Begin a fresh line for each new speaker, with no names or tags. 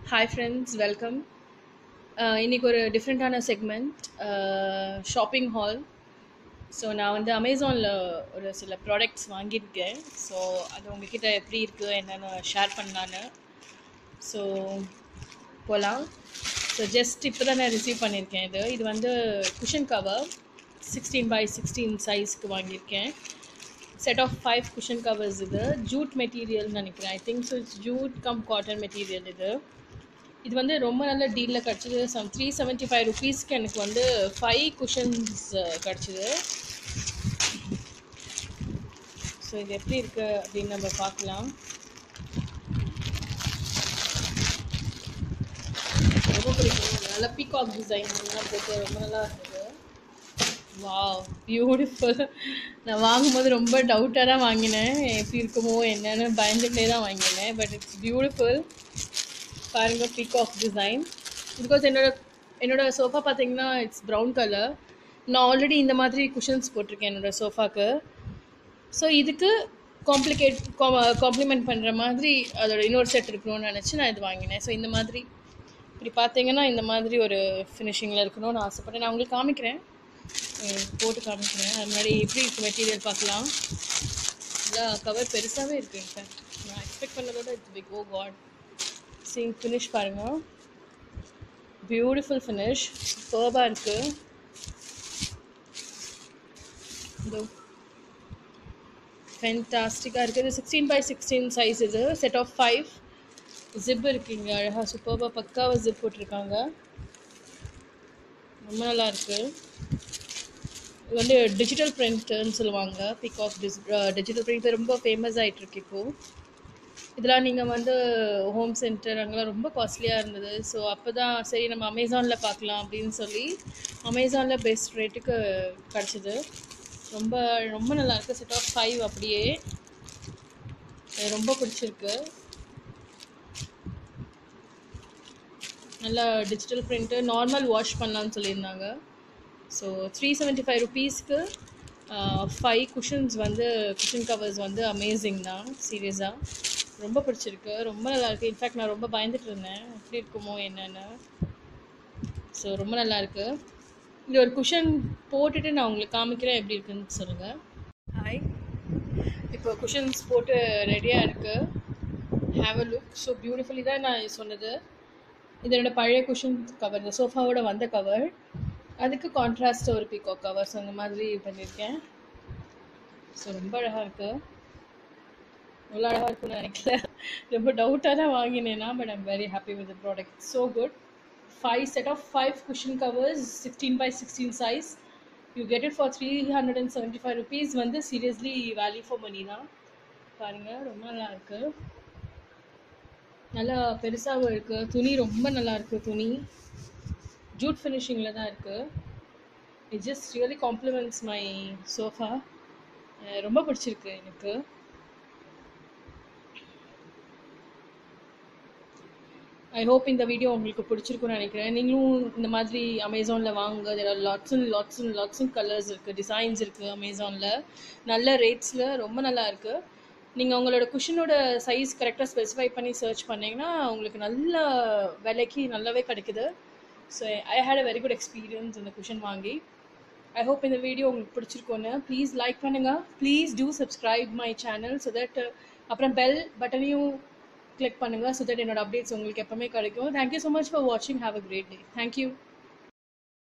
hi friends welcome இன்றைக்கி ஒரு டிஃப்ரெண்ட்டான செக்மெண்ட் ஷாப்பிங் ஹால் ஸோ நான் வந்து அமேசானில் ஒரு சில ப்ராடக்ட்ஸ் வாங்கியிருக்கேன் ஸோ அது உங்ககிட்ட எப்படி இருக்குது என்னென்னு ஷேர் பண்ணலான்னு ஸோ போகலாம் ஸோ ஜஸ்ட் இப்போ தான் நான் ரிசீவ் பண்ணியிருக்கேன் இது இது வந்து cushion cover sixteen by sixteen சைஸ்க்கு வாங்கியிருக்கேன் set of five cushion covers இது ஜூட் மெட்டீரியல்னு நினைக்கிறேன் I think so it's jute cum cotton material இது இது வந்து ரொம்ப நல்ல டீலில் கிடச்சிது சம் த்ரீ செவன்ட்டி ஃபைவ் ருபீஸ்க்கு எனக்கு வந்து ஃபைவ் குஷன்ஸ் கிடச்சிது ஸோ இது எப்படி இருக்குது அப்படின்னு நம்ம பார்க்கலாம் ரொம்ப பிடிக்கும் நல்ல பீகாக் டிசைன் எல்லாம் போட்டு ரொம்ப நல்லா இருந்தது வாவ் பியூட்டிஃபுல் நான் வாங்கும்போது ரொம்ப டவுட்டாக தான் வாங்கினேன் எப்படி இருக்குமோ என்னன்னு பயந்துகிட்டே தான் வாங்கினேன் பட் இட்ஸ் பியூட்டிஃபுல் பாருங்க பீகாக் டிசைன் பிகாஸ் என்னோட என்னோட சோஃபா பார்த்தீங்கன்னா இட்ஸ் ப்ரௌன் கலர் நான் ஆல்ரெடி இந்த மாதிரி குஷன்ஸ் போட்டிருக்கேன் என்னோட சோஃபாக்கு ஸோ இதுக்கு காம்ப்ளிகேட் காம்ப்ளிமெண்ட் பண்ணுற மாதிரி அதோட இன்னொரு செட் இருக்கணும்னு நினச்சி நான் இது வாங்கினேன் ஸோ இந்த மாதிரி இப்படி பார்த்தீங்கன்னா இந்த மாதிரி ஒரு ஃபினிஷிங்கில் இருக்கணும்னு ஆசைப்பட்டேன் நான் உங்களுக்கு காமிக்கிறேன் போட்டு காமிக்கிறேன் அது முன்னாடி எப்படி இருக்குது மெட்டீரியல் பார்க்கலாம் நல்லா கவர் பெருசாகவே இருக்குது இன்ஃபேக்ட் நான் எக்ஸ்பெக்ட் பண்ணதோட இட்ஸ் பிக் ஓ காட் சீங் ஃபினிஷ் பாருங்கள் பியூட்டிஃபுல் ஃபினிஷ் சூப்பர்பாக இருக்குது இதோ ஃபென்டாஸ்டிக்காக இருக்குது சிக்ஸ்டீன் பை சிக்ஸ்டீன் சைஸ் இது செட் ஆஃப் ஃபைவ் ஜிப் இருக்குங்க அழகாக சூப்பர்பாக பக்காவாக ஜிப் போட்டிருக்காங்க ரொம்ப நல்லா இருக்குது இது வந்து டிஜிட்டல் பிரிண்ட்டுன்னு சொல்லுவாங்க பிகாக் டிஸ் டிஜிட்டல் பிரிண்ட் ரொம்ப ஃபேமஸ் ஆகிட்டுருக்கு இப்போது இதெல்லாம் நீங்கள் வந்து ஹோம் சென்டர் அங்கெல்லாம் ரொம்ப காஸ்ட்லியாக இருந்தது ஸோ அப்போ தான் சரி நம்ம அமேசானில் பார்க்கலாம் அப்படின்னு சொல்லி அமேசானில் பெஸ்ட் ரேட்டுக்கு கிடச்சிது ரொம்ப ரொம்ப நல்லாயிருக்கு செட் ஆஃப் ஃபைவ் அப்படியே ரொம்ப பிடிச்சிருக்கு நல்லா டிஜிட்டல் பிரிண்ட்டு நார்மல் வாஷ் பண்ணலான்னு சொல்லியிருந்தாங்க ஸோ த்ரீ செவன்ட்டி ஃபைவ் ருபீஸ்க்கு ஃபைவ் குஷன்ஸ் வந்து குஷன் கவர்ஸ் வந்து அமேசிங் தான் சீரியஸாக ரொம்ப பிடிச்சிருக்கு ரொம்ப நல்லாயிருக்கு இன்ஃபேக்ட் நான் ரொம்ப பயந்துட்டு இருந்தேன் எப்படி இருக்குமோ என்னென்னு ஸோ ரொம்ப நல்லாயிருக்கு இது ஒரு குஷன் போட்டுட்டு நான் உங்களுக்கு காமிக்கிறேன் எப்படி இருக்குன்னு சொல்லுங்கள் ஹாய் இப்போ குஷன்ஸ் போட்டு ரெடியாக இருக்குது have a look so beautifully தான் நான் சொன்னது இது என்னோட பழைய குஷன் கவர் இந்த சோஃபாவோட வந்த கவர் அதுக்கு கான்ட்ராஸ்ட் ஒரு பிகோ கவர்ஸ் அந்த மாதிரி பண்ணியிருக்கேன் ஸோ ரொம்ப அழகாக இருக்குது எவ்வளோ அழகாக இருக்குன்னு நினைக்கல ரொம்ப டவுட்டாக தான் வாங்கினேன்னா but I'm very happy with product so good five set of five cushion covers sixteen by sixteen size you get it for three hundred and seventy five rupees வந்து சீரியஸ்லி வேல்யூ ஃபார் மணி தான் பாருங்கள் ரொம்ப நல்லா இருக்குது நல்லா பெருசாகவும் இருக்குது துணி ரொம்ப நல்லா இருக்குது துணி ஜூட் ஃபினிஷிங்கில் தான் இருக்குது it just really compliments my sofa ரொம்ப பிடிச்சிருக்கு எனக்கு ஐ ஹோப் இந்த வீடியோ உங்களுக்கு பிடிச்சிருக்குன்னு நினைக்கிறேன் நீங்களும் இந்த மாதிரி அமேசானில் வாங்க இதில் lots and lots and lots and colours இருக்குது டிசைன்ஸ் இருக்குது அமேசானில் நல்ல ரேட்ஸில் ரொம்ப நல்லா இருக்குது நீங்கள் உங்களோட குஷனோட சைஸ் கரெக்டாக ஸ்பெசிஃபை பண்ணி சர்ச் பண்ணிங்கன்னா உங்களுக்கு நல்ல விலைக்கு நல்லாவே கிடைக்குது so I had a very good experience இந்த குஷன் வாங்கி ஐ ஹோப் இந்த வீடியோ உங்களுக்கு பிடிச்சிருக்கோன்னு ப்ளீஸ் லைக் பண்ணுங்கள் please do subscribe my channel so that அப்புறம் பெல் பட்டனையும் கிளிக் பண்ணுங்கள் ஸோ தட் என்னோட அப்டேட்ஸ் உங்களுக்கு எப்போவுமே கிடைக்கும் தேங்க்யூ ஸோ மச் ஃபார் வாட்சிங் have a great day thank you